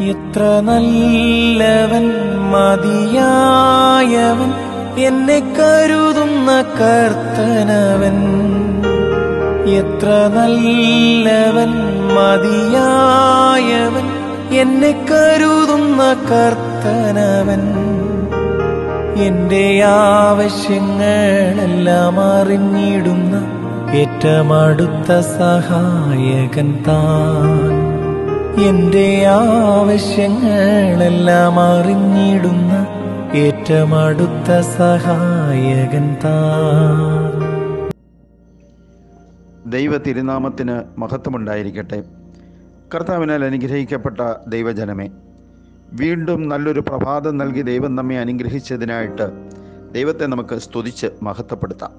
എത്ര നല്ലവൻ മതിയായവൻ എന്നെ കരുതുന്ന കർത്തനവൻ എത്ര നല്ലവൻ മതിയായവൻ എന്നെ കരുതുന്ന കർത്തനവൻ എന്റെ ആവശ്യങ്ങളെല്ലാം അറിഞ്ഞിടുന്ന ഏറ്റമടുത്ത സഹായകൻ താൻ എന്റെ ആവശ്യങ്ങളെല്ലാം അറിഞ്ഞിടുന്ന ഏറ്റമടുത്ത സഹായകൻ താൻ ദൈവ തിരുനാമത്തിന് മഹത്വമുണ്ടായിരിക്കട്ടെ കർത്താവിനാൽ അനുഗ്രഹിക്കപ്പെട്ട ദൈവജനമേ വീണ്ടും നല്ലൊരു പ്രഭാതം നൽകി ദൈവം നമ്മെ അനുഗ്രഹിച്ചതിനായിട്ട് ദൈവത്തെ നമുക്ക് സ്തുതിച്ച് മഹത്വപ്പെടുത്താം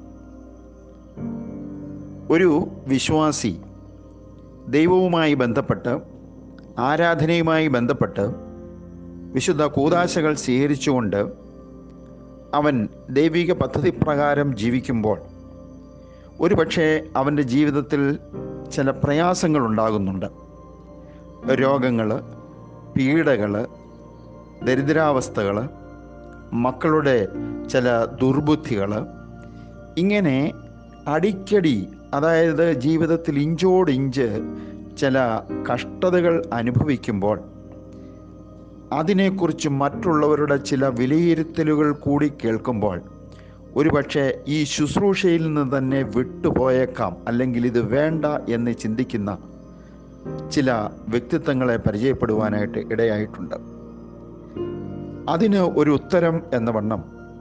ഒരു വിശ്വാസി ദൈവവുമായി ബന്ധപ്പെട്ട് ആരാധനയുമായി ബന്ധപ്പെട്ട് വിശുദ്ധ കൂതാശകൾ സ്വീകരിച്ചുകൊണ്ട് അവൻ ദൈവിക പദ്ധതി പ്രകാരം ജീവിക്കുമ്പോൾ ഒരുപക്ഷെ അവൻ്റെ ജീവിതത്തിൽ ചില പ്രയാസങ്ങൾ ഉണ്ടാകുന്നുണ്ട് രോഗങ്ങൾ പീഡകൾ ദരിദ്രാവസ്ഥകൾ മക്കളുടെ ചില ദുർബുദ്ധികൾ ഇങ്ങനെ അടിക്കടി അതായത് ജീവിതത്തിൽ ഇഞ്ചോടിഞ്ച് ചില കഷ്ടതകൾ അനുഭവിക്കുമ്പോൾ അതിനെക്കുറിച്ച് മറ്റുള്ളവരുടെ ചില വിലയിരുത്തലുകൾ കൂടി കേൾക്കുമ്പോൾ ഒരുപക്ഷെ ഈ ശുശ്രൂഷയിൽ നിന്ന് തന്നെ വിട്ടുപോയേക്കാം അല്ലെങ്കിൽ ഇത് വേണ്ട എന്ന് ചിന്തിക്കുന്ന ചില വ്യക്തിത്വങ്ങളെ പരിചയപ്പെടുവാനായിട്ട് ഇടയായിട്ടുണ്ട് അതിന് ഒരു ഉത്തരം എന്ന വണ്ണം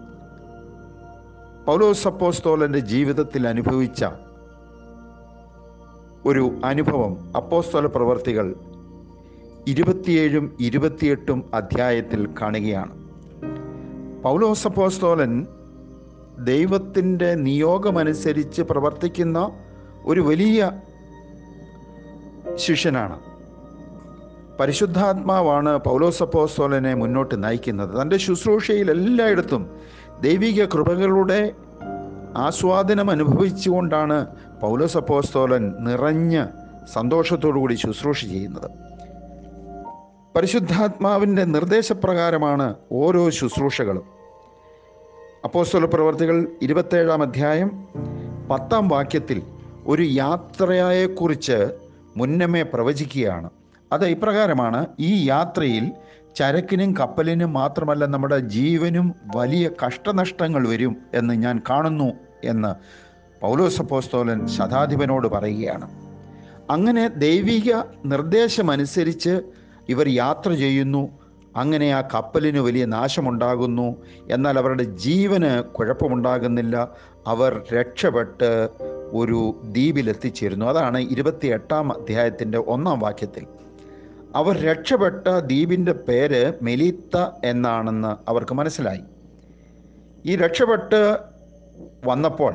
പൗലോസ് അപ്പോസ്തോലന്റെ ജീവിതത്തിൽ അനുഭവിച്ച ഒരു അനുഭവം അപ്പോസ്തോല പ്രവർത്തികൾ ഇരുപത്തിയേഴും ഇരുപത്തിയെട്ടും അധ്യായത്തിൽ കാണുകയാണ് പൗലോസ് അപ്പോസ്തോലൻ ദൈവത്തിൻ്റെ നിയോഗമനുസരിച്ച് പ്രവർത്തിക്കുന്ന ഒരു വലിയ ശിഷ്യനാണ് പരിശുദ്ധാത്മാവാണ് പൗലോസപ്പോസ്തോലനെ മുന്നോട്ട് നയിക്കുന്നത് തൻ്റെ ശുശ്രൂഷയിൽ എല്ലായിടത്തും ദൈവിക കൃപകളുടെ ആസ്വാദനം അനുഭവിച്ചുകൊണ്ടാണ് പൗലോസപ്പോസ്തോലൻ നിറഞ്ഞ് സന്തോഷത്തോടുകൂടി ശുശ്രൂഷ ചെയ്യുന്നത് പരിശുദ്ധാത്മാവിൻ്റെ നിർദ്ദേശപ്രകാരമാണ് ഓരോ ശുശ്രൂഷകളും അപ്പോസ്തല പ്രവർത്തികൾ ഇരുപത്തേഴാം അധ്യായം പത്താം വാക്യത്തിൽ ഒരു യാത്രയെക്കുറിച്ച് മുന്നമേ പ്രവചിക്കുകയാണ് അത് ഇപ്രകാരമാണ് ഈ യാത്രയിൽ ചരക്കിനും കപ്പലിനും മാത്രമല്ല നമ്മുടെ ജീവനും വലിയ കഷ്ടനഷ്ടങ്ങൾ വരും എന്ന് ഞാൻ കാണുന്നു എന്ന് പൗലോസപ്പോസ്തോലൻ ശതാധിപനോട് പറയുകയാണ് അങ്ങനെ ദൈവിക നിർദ്ദേശമനുസരിച്ച് ഇവർ യാത്ര ചെയ്യുന്നു അങ്ങനെ ആ കപ്പലിന് വലിയ നാശമുണ്ടാകുന്നു എന്നാൽ അവരുടെ ജീവന് കുഴപ്പമുണ്ടാകുന്നില്ല അവർ രക്ഷപ്പെട്ട് ഒരു ദ്വീപിലെത്തിച്ചേരുന്നു അതാണ് ഇരുപത്തി എട്ടാം അധ്യായത്തിൻ്റെ ഒന്നാം വാക്യത്തിൽ അവർ രക്ഷപ്പെട്ട ദ്വീപിൻ്റെ പേര് മെലീത്ത എന്നാണെന്ന് അവർക്ക് മനസ്സിലായി ഈ രക്ഷപ്പെട്ട് വന്നപ്പോൾ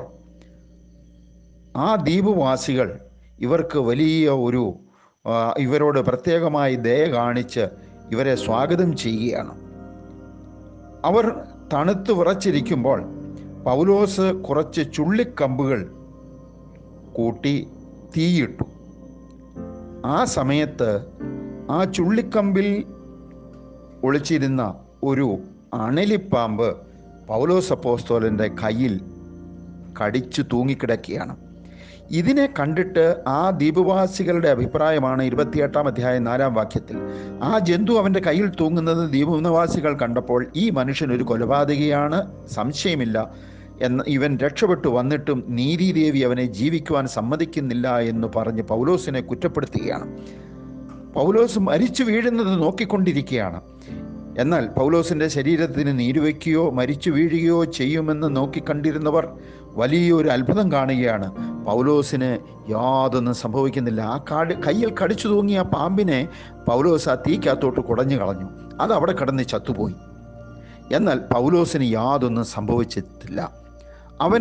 ആ ദ്വീപുവാസികൾ ഇവർക്ക് വലിയ ഒരു ആ, ഇവരോട് പ്രത്യേകമായി ദയ കാണിച്ച് ഇവരെ സ്വാഗതം ചെയ്യുകയാണ് അവർ തണുത്ത് വിറച്ചിരിക്കുമ്പോൾ പൗലോസ് കുറച്ച് ചുള്ളിക്കമ്പുകൾ കൂട്ടി തീയിട്ടു ആ സമയത്ത് ആ ചുള്ളിക്കമ്പിൽ ഒളിച്ചിരുന്ന ഒരു അണലിപ്പാമ്പ് പൗലോസ് അപ്പോസ്തോലൻ്റെ കയ്യിൽ കടിച്ചു തൂങ്ങിക്കിടക്കുകയാണ് ഇതിനെ കണ്ടിട്ട് ആ ദ്വീപവാസികളുടെ അഭിപ്രായമാണ് ഇരുപത്തിയെട്ടാം അധ്യായം നാലാം വാക്യത്തിൽ ആ ജന്തു അവൻ്റെ കയ്യിൽ തൂങ്ങുന്നത് ദ്വീപനിവാസികൾ കണ്ടപ്പോൾ ഈ മനുഷ്യൻ ഒരു കൊലപാതകയാണ് സംശയമില്ല എന്ന് ഇവൻ രക്ഷപ്പെട്ടു വന്നിട്ടും നീതിദേവി അവനെ ജീവിക്കുവാൻ സമ്മതിക്കുന്നില്ല എന്ന് പറഞ്ഞ് പൗലോസിനെ കുറ്റപ്പെടുത്തുകയാണ് പൗലോസ് മരിച്ചു വീഴുന്നത് നോക്കിക്കൊണ്ടിരിക്കുകയാണ് എന്നാൽ പൗലോസിൻ്റെ ശരീരത്തിന് നീരുവയ്ക്കുകയോ മരിച്ചു വീഴുകയോ ചെയ്യുമെന്ന് നോക്കിക്കണ്ടിരുന്നവർ വലിയൊരു അത്ഭുതം കാണുകയാണ് പൗലോസിന് യാതൊന്നും സംഭവിക്കുന്നില്ല ആ കാട് കയ്യിൽ കടിച്ചു തൂങ്ങിയ ആ പാമ്പിനെ പൗലോസ് ആ തീക്കകത്തോട്ട് കുടഞ്ഞു കളഞ്ഞു അത് അവിടെ കിടന്ന് ചത്തുപോയി എന്നാൽ പൗലോസിന് യാതൊന്നും സംഭവിച്ചിട്ടില്ല അവൻ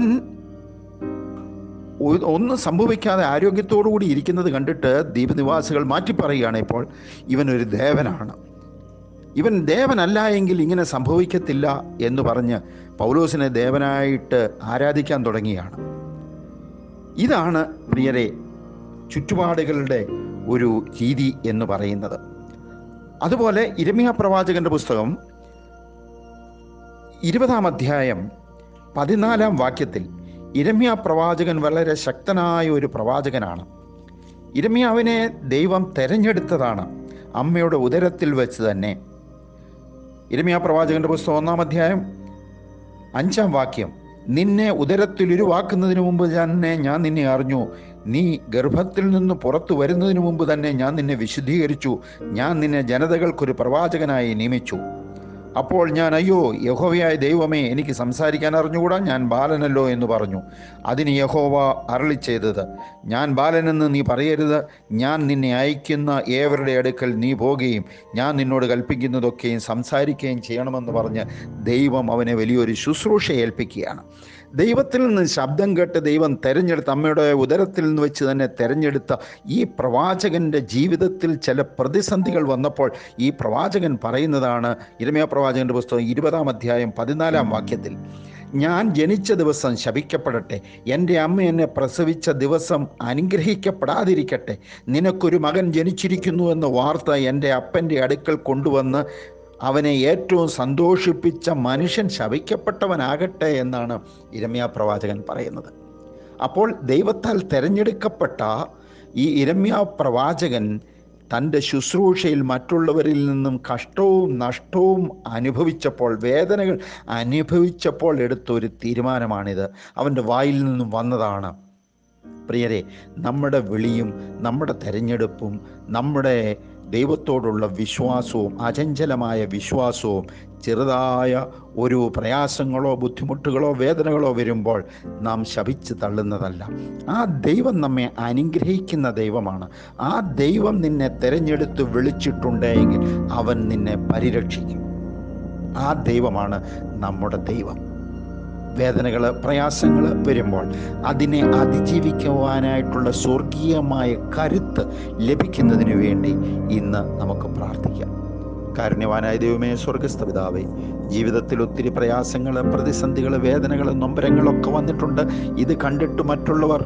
ഒ- ഒന്നും സംഭവിക്കാതെ ആരോഗ്യത്തോടു കൂടി ഇരിക്കുന്നത് കണ്ടിട്ട് ദ്വീപനിവാസികൾ മാറ്റിപ്പറയുകയാണ് ഇപ്പോൾ ഇവനൊരു ദേവനാണ് ഇവൻ ദേവനല്ല എങ്കിൽ ഇങ്ങനെ സംഭവിക്കത്തില്ല എന്ന് പറഞ്ഞ് പൗലോസിനെ ദേവനായിട്ട് ആരാധിക്കാൻ തുടങ്ങിയാണ് ഇതാണ് പ്രിയരെ ചുറ്റുപാടുകളുടെ ഒരു രീതി എന്ന് പറയുന്നത് അതുപോലെ ഇരമിയ പ്രവാചകന്റെ പുസ്തകം ഇരുപതാം അധ്യായം പതിനാലാം വാക്യത്തിൽ ഇരമ്യ പ്രവാചകൻ വളരെ ശക്തനായ ഒരു പ്രവാചകനാണ് ഇരമ്യാവിനെ ദൈവം തെരഞ്ഞെടുത്തതാണ് അമ്മയുടെ ഉദരത്തിൽ വെച്ച് തന്നെ ഇരമ്യ പ്രവാചകന്റെ പുസ്തകം ഒന്നാം അധ്യായം അഞ്ചാം വാക്യം നിന്നെ ഉദരത്തിൽ ഉരുവാക്കുന്നതിന് മുമ്പ് തന്നെ ഞാൻ നിന്നെ അറിഞ്ഞു നീ ഗർഭത്തിൽ നിന്ന് പുറത്തു വരുന്നതിന് മുമ്പ് തന്നെ ഞാൻ നിന്നെ വിശുദ്ധീകരിച്ചു ഞാൻ നിന്നെ ജനതകൾക്കൊരു പ്രവാചകനായി നിയമിച്ചു അപ്പോൾ ഞാൻ അയ്യോ യഹോവയായ ദൈവമേ എനിക്ക് സംസാരിക്കാൻ അറിഞ്ഞുകൂടാ ഞാൻ ബാലനല്ലോ എന്ന് പറഞ്ഞു അതിന് യഹോവ അരളി ചെയ്തത് ഞാൻ ബാലനെന്ന് നീ പറയരുത് ഞാൻ നിന്നെ അയക്കുന്ന ഏവരുടെ അടുക്കൽ നീ പോകുകയും ഞാൻ നിന്നോട് കൽപ്പിക്കുന്നതൊക്കെയും സംസാരിക്കുകയും ചെയ്യണമെന്ന് പറഞ്ഞ് ദൈവം അവനെ വലിയൊരു ശുശ്രൂഷ ഏൽപ്പിക്കുകയാണ് ദൈവത്തിൽ നിന്ന് ശബ്ദം കേട്ട് ദൈവം തെരഞ്ഞെടുത്ത അമ്മയുടെ ഉദരത്തിൽ നിന്ന് വെച്ച് തന്നെ തെരഞ്ഞെടുത്ത ഈ പ്രവാചകന്റെ ജീവിതത്തിൽ ചില പ്രതിസന്ധികൾ വന്നപ്പോൾ ഈ പ്രവാചകൻ പറയുന്നതാണ് ഇരമയ പ്രവാചകന്റെ പുസ്തകം ഇരുപതാം അധ്യായം പതിനാലാം വാക്യത്തിൽ ഞാൻ ജനിച്ച ദിവസം ശപിക്കപ്പെടട്ടെ എൻ്റെ അമ്മ എന്നെ പ്രസവിച്ച ദിവസം അനുഗ്രഹിക്കപ്പെടാതിരിക്കട്ടെ നിനക്കൊരു മകൻ ജനിച്ചിരിക്കുന്നു എന്ന വാർത്ത എൻ്റെ അപ്പൻ്റെ അടുക്കൽ കൊണ്ടുവന്ന് അവനെ ഏറ്റവും സന്തോഷിപ്പിച്ച മനുഷ്യൻ ശപിക്കപ്പെട്ടവനാകട്ടെ എന്നാണ് ഇരമ്യ പ്രവാചകൻ പറയുന്നത് അപ്പോൾ ദൈവത്താൽ തിരഞ്ഞെടുക്കപ്പെട്ട ഈ ഇരമ്യ പ്രവാചകൻ തൻ്റെ ശുശ്രൂഷയിൽ മറ്റുള്ളവരിൽ നിന്നും കഷ്ടവും നഷ്ടവും അനുഭവിച്ചപ്പോൾ വേദനകൾ അനുഭവിച്ചപ്പോൾ എടുത്ത ഒരു തീരുമാനമാണിത് അവൻ്റെ വായിൽ നിന്നും വന്നതാണ് പ്രിയരെ നമ്മുടെ വിളിയും നമ്മുടെ തെരഞ്ഞെടുപ്പും നമ്മുടെ ദൈവത്തോടുള്ള വിശ്വാസവും അചഞ്ചലമായ വിശ്വാസവും ചെറുതായ ഒരു പ്രയാസങ്ങളോ ബുദ്ധിമുട്ടുകളോ വേദനകളോ വരുമ്പോൾ നാം ശപിച്ച് തള്ളുന്നതല്ല ആ ദൈവം നമ്മെ അനുഗ്രഹിക്കുന്ന ദൈവമാണ് ആ ദൈവം നിന്നെ തിരഞ്ഞെടുത്ത് വിളിച്ചിട്ടുണ്ടെങ്കിൽ അവൻ നിന്നെ പരിരക്ഷിക്കും ആ ദൈവമാണ് നമ്മുടെ ദൈവം വേദനകൾ പ്രയാസങ്ങൾ വരുമ്പോൾ അതിനെ അതിജീവിക്കുവാനായിട്ടുള്ള സ്വർഗീയമായ കരുത്ത് ലഭിക്കുന്നതിന് വേണ്ടി ഇന്ന് നമുക്ക് പ്രാർത്ഥിക്കാം കാരുണ്യവാനായ ദൈവമേ സ്വർഗസ്ഥ പിതാവേ ജീവിതത്തിൽ ഒത്തിരി പ്രയാസങ്ങൾ പ്രതിസന്ധികൾ വേദനകൾ നൊമ്പരങ്ങളൊക്കെ വന്നിട്ടുണ്ട് ഇത് കണ്ടിട്ട് മറ്റുള്ളവർ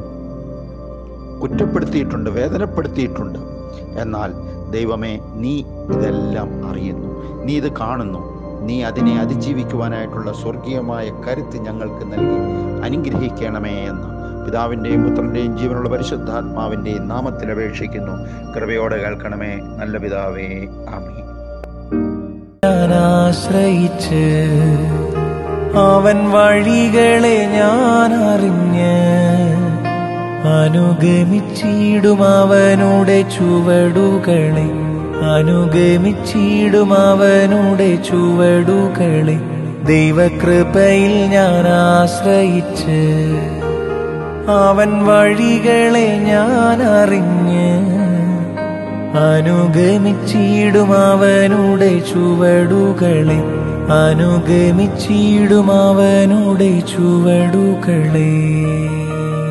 കുറ്റപ്പെടുത്തിയിട്ടുണ്ട് വേദനപ്പെടുത്തിയിട്ടുണ്ട് എന്നാൽ ദൈവമേ നീ ഇതെല്ലാം അറിയുന്നു നീ ഇത് കാണുന്നു നീ അതിനെ അതിജീവിക്കുവാനായിട്ടുള്ള സ്വർഗീയമായ കരുത്ത് ഞങ്ങൾക്ക് നൽകി അനുഗ്രഹിക്കണമേ എന്ന് പിതാവിൻ്റെയും പുത്രൻ്റെയും ജീവനുള്ള പരിശുദ്ധാത്മാവിൻ്റെയും നാമത്തിൽ അപേക്ഷിക്കുന്നു കൃപയോടെ കേൾക്കണമേ നല്ല പിതാവേ ആമീൻ ഞാൻ ആശ്രയിച്ച് അവൻ വഴികളെ ഞാൻ അറിഞ്ഞ് അനുഗമിച്ചിടും അവനുടെ ചുവടുകളെ അനുഗമിച്ചിടും അവനുടെ ചുവടുകളെ ദൈവകൃപയിൽ ഞാൻ ആശ്രയിച്ച് അവൻ വഴികളെ ഞാൻ അറിഞ്ഞ് അനുഗമിച്ചിടും അവനുടെ ചുവടുകളെ അനുഗമിച്ചിടും അവനുടെ ചുവടുകളെ